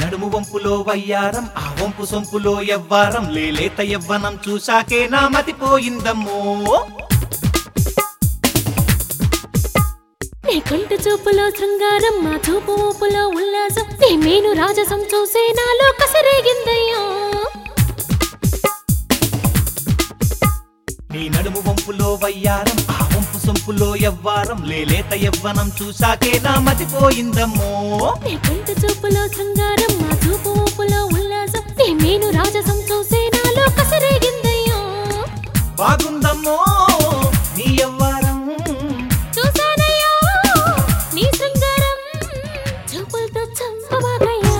నడుము వంపులో వయ్యారం ఆ వంపు సొంపులో ఎవ్వారం లేలేత యవ్వనం చూశాకే నా మతిపోయిందమ్మో నీ కంటి చూపులో శృంగారం మా చూపు ఊపులో ఉల్లాసం నీ మేను రాజసం చూసే నాలో కసిరేగిందయ్యా నీ నడుము వంపులో వయ్యారం ఆ వంపు సొంపులో ఎవ్వారం లేలేత యవ్వనం చూశాకే నా మతిపోయిందమ్మో నీ కంటి చూపులో శృంగారం మా చూపు ఊపులో ఉల్లాసం నీ మేను రాజసం చూసే నాలో కసిరేగిందయ్యా బాగుందమ్మో నీ యవ్వారం చూసానయ్యా నీ శృంగారం చూపులతో చంపమాకయ్యా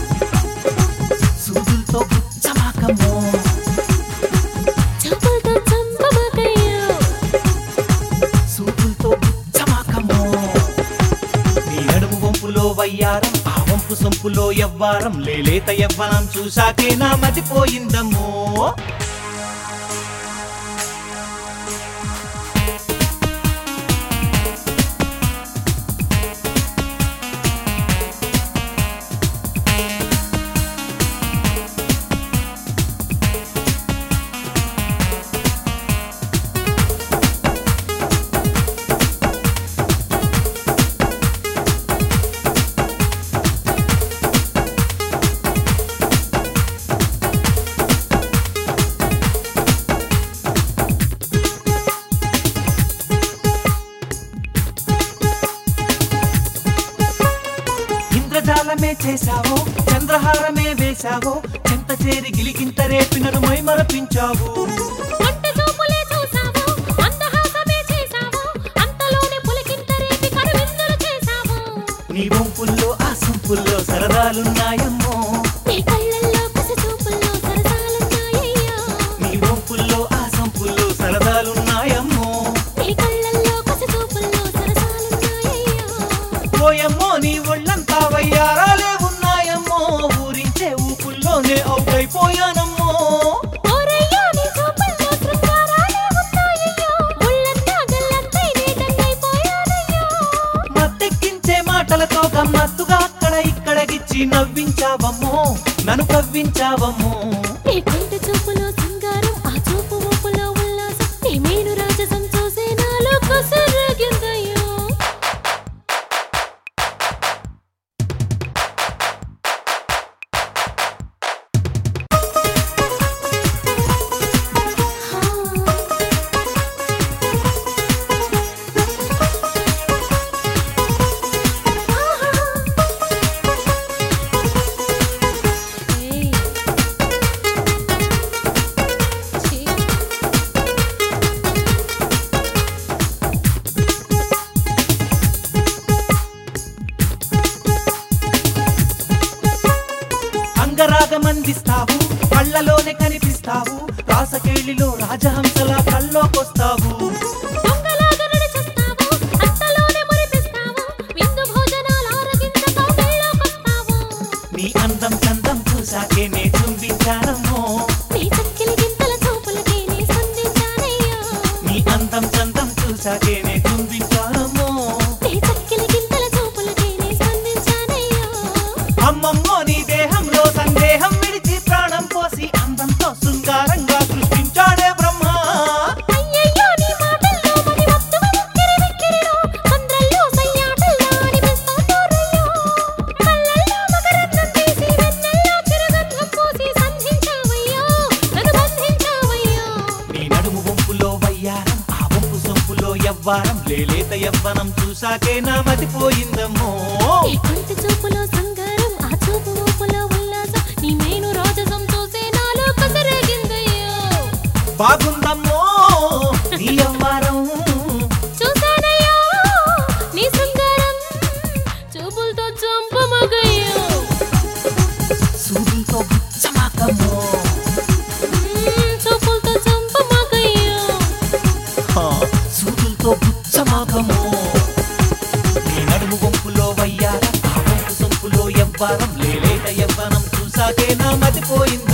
సూదులతో గుచ్చమాకమ్మో చూపులతో చంపమాకయ్యా సూదులతో గుచ్చమాకమ్మో నీ నడుము వంపులో వయ్యారం ఆ వంపు సొంపులో ఎవ్వారం లేలేత యవ్వనం చూశాకే నా మతిపోయిందమ్మో ఇంద్రజాలమే చేశావో చంద్రహారమే వేశావో చెంత చేరి గిలిగింత రేపినను మైమరపించావు అంట చూపులే చూసావు అందహాసమే చేసావు అంతలోనే పులకింత రేపి కనువిందులు చేసావు నీ వంపుల్లో ఆ సొంపుల్లో సరదాలున్నాయమ్మో నీ కళ్ళల్లో కసి చూపుల్లో సరసాలున్నాయ్యా నీ వంపుల్లో ఆ సొంపుల్లో సరదాలున్నాయమ్మో నీ కళ్ళల్లో కసి చూపుల్లో సరసాలున్నాయ్యా పోయమ్మో నీ ఒళ్ళంతా వయ్యారాలే ఉన్నాయమ్మో ఊరించే ఊపుల్లోనే అవుటైపోయానమ్మో ఓరయ్యా నీ చూపుల్లో శృంగారాలే ఉన్నాయ్యా ముళ్ళంతా గల్లంతై నీటంగైపోయానయ్యా మత్తెక్కించే మాటలతో గమ్మత్తుగా అక్కడ ఇక్కడ గిచ్చి నవ్వించావమ్మో నన్ను కవ్వించావమ్మో నీ కంటి చూపులో సింగారం ఆ చూపు ఊపులో ఉల్లాసం నీ మేను రాజసం చూసే నాలో కసిరేగిందయ్యా అంగరాగమందిస్తావు కళ్ళలోనే కనిపిస్తావు రాసకేళిలో రాజహంసలా కల్లోకొస్తావు దొంగలాగా నడిచేస్తావు, అంతలోనే మురిపిస్తావు, విందు భోజనాలు ఆరగించక వెళ్ళొకొస్తావు. నీ అందం చందం చూసాకే నే చుంబించానమ్మో నీ చక్కిలి గింతల చూపులకే నే స్పందించానయ్యా. నీ అందం చందం చూసాకే నే చుంబించానమ్మో నీ చక్కిలి గింతల చూపులకే నే స్పందించానయ్యా. అమ్మమ్మో నీ దేహంలో సందేహం విడిచి ప్రాణం పోసి అందంతో శృంగారంగా సృష్టించాడే బ్రహ్మ అయ్యయ్యో నీ మాటల్లో మది మత్తుగా ఉక్కిరి బిక్కిరిలో, సంద్రంలో సయ్యాటల్లో అనిపిస్తోందోరయ్యో. కళ్ళల్లో మకరందం తీసి వెన్నెల్లో చిరుగంధం పోసి సంధించావయ్యో, నన్ను బంధించావయ్యో. నీ నడుము వంపులో వయ్యారం ఆ వంపు సొంపులో ఎవ్వారం లేలేత యవ్వనం చూసాకే నా మతిపోయిందమ్మో నీ కంటి చూపులో శృంగారం, ఆ చూపు ఊపులో ఉల్లాసం, నీ మేను రాజసం చూసే నాలో కసిరేగిందయ్యో. బాగుందమ్మో నీ యవ్వారం చూశానయ్యో, నీ శృంగారం, చూపులతో చంపమగయ్యో. సూదులతో గుచ్చమాకమ్మో మ్మ్, చూపులతో చంపమగయ్యో. హా, సూదులతో గుచ్చమాకమ్మో నీ నడుము వంపులో వయ్యారం ఆ వంపు సొంపులో ఎవ్వారం లేలేత యవ్వనం చూసాకే నా మతిపోయింది